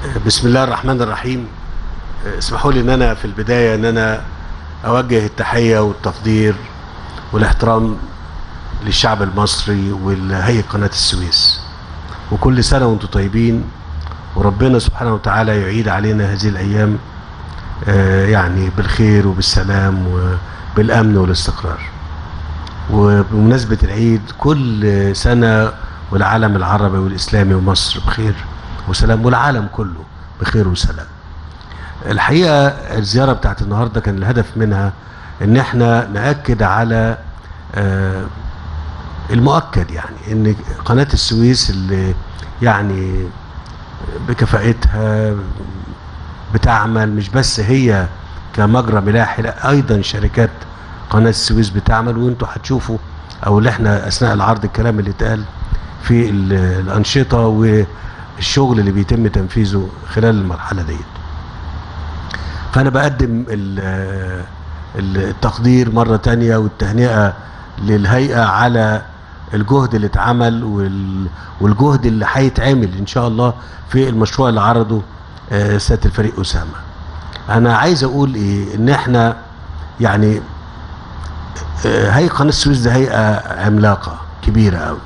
بسم الله الرحمن الرحيم اسمحوا لي ان انا في البدايه ان انا اوجه التحيه والتقدير والاحترام للشعب المصري ولهيئه قناه السويس وكل سنه وانتم طيبين وربنا سبحانه وتعالى يعيد علينا هذه الايام آه، يعني بالخير وبالسلام وبالامن والاستقرار وبمناسبه العيد كل سنه والعالم العربي والاسلامي ومصر بخير وسلام والعالم كله بخير وسلام الحقيقه الزياره بتاعت النهارده كان الهدف منها ان احنا ناكد على آه، المؤكد يعني ان قناه السويس اللي يعني بكفاءتها بتعمل مش بس هي كمجرى ملاحي لا ايضا شركات قناه السويس بتعمل وانتوا هتشوفوا او اللي احنا اثناء العرض الكلام اللي اتقال في ال- الانشطه والشغل اللي بيتم تنفيذه خلال المرحله ديت. فانا بقدم ال- ال- التقدير مره تانية والتهنئه للهيئه على الجهد اللي اتعمل وال- والجهد اللي هيتعمل ان شاء الله في المشروع اللي عرضه آه، سياده الفريق اسامه. انا عايز اقول ايه ان احنا يعني آه، هيئه قناه السويس دي هيئه عملاقه كبيره قوي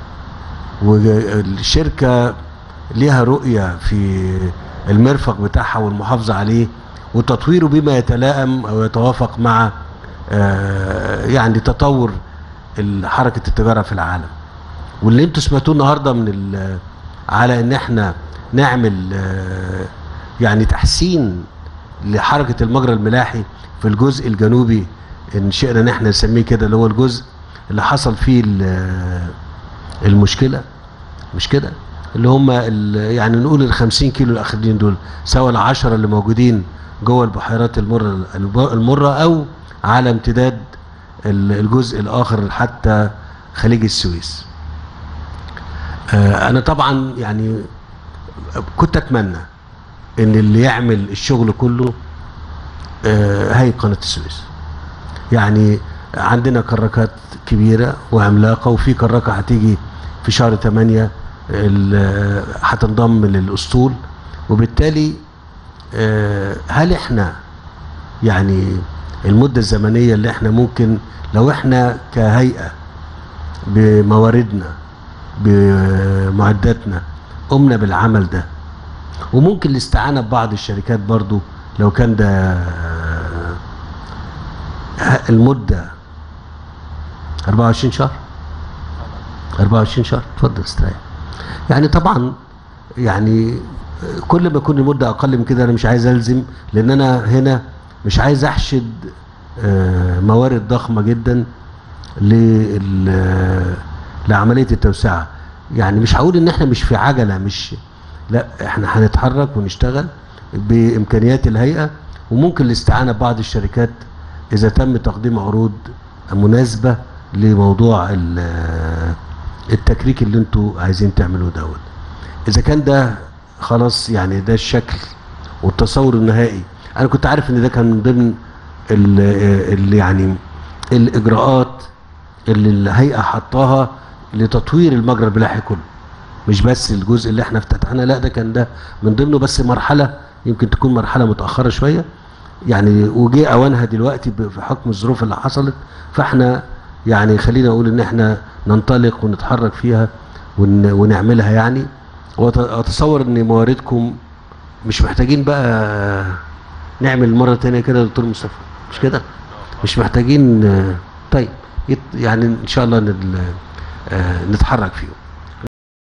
والشركه ليها رؤيه في المرفق بتاعها والمحافظه عليه وتطويره بما يتلائم او يتوافق مع آه، يعني تطور ال- حركه التجاره في العالم واللي انتوا سمعتوه النهارده من ال- على ان احنا نعمل آه، يعني تحسين لحركه المجرى الملاحي في الجزء الجنوبي ان شئنا ان احنا نسميه كده اللي هو الجزء اللي حصل فيه ال- المشكله مش كده اللي هم ال- يعني نقول ال 50 كيلو الاخرين دول سواء العشرة اللي موجودين جوه البحيرات المره المره او على امتداد ال- الجزء الاخر حتى خليج السويس آه، انا طبعا يعني كنت اتمنى ان اللي يعمل الشغل كله آه، هي قناه السويس يعني عندنا كراكات كبيره وعملاقه وفي كراكه هتيجي في شهر 8 ال- هتنضم للاسطول وبالتالي آه، هل احنا يعني المده الزمنيه اللي احنا ممكن لو احنا كهيئه بمواردنا بمعداتنا قمنا بالعمل ده وممكن الاستعانه ببعض الشركات برضو لو كان ده آه، المده 24 شهر 24 شهر اتفضل استريح يعني طبعا يعني كل ما يكون المده اقل من كده انا مش عايز الزم لان انا هنا مش عايز احشد آه، موارد ضخمه جدا لل- لعمليه التوسعه يعني مش هقول ان احنا مش في عجله مش لا احنا هنتحرك ونشتغل بامكانيات الهيئه وممكن الاستعانه ببعض الشركات اذا تم تقديم عروض مناسبه لموضوع ال- التكريك اللي انتوا عايزين تعملوه دوت اذا كان ده خلاص يعني ده الشكل والتصور النهائي انا كنت عارف ان ده كان من ضمن ال ال يعني الاجراءات اللي الهيئه حطاها لتطوير المجرى الملاحي كله مش بس الجزء اللي احنا افتتحناه لا ده كان ده من ضمنه بس مرحله يمكن تكون مرحله متاخره شويه يعني وجه اوانها دلوقتي ب- في حكم الظروف اللي حصلت فاحنا يعني خلينا اقول ان احنا ننطلق ونتحرك فيها ون ونعملها يعني وأت- واتصور ان مواردكم مش محتاجين بقى نعمل مره تانية كده يا دكتور مصطفى مش كده مش محتاجين آه، طيب يت- يعني ان شاء الله نل- آه، نتحرك فيهم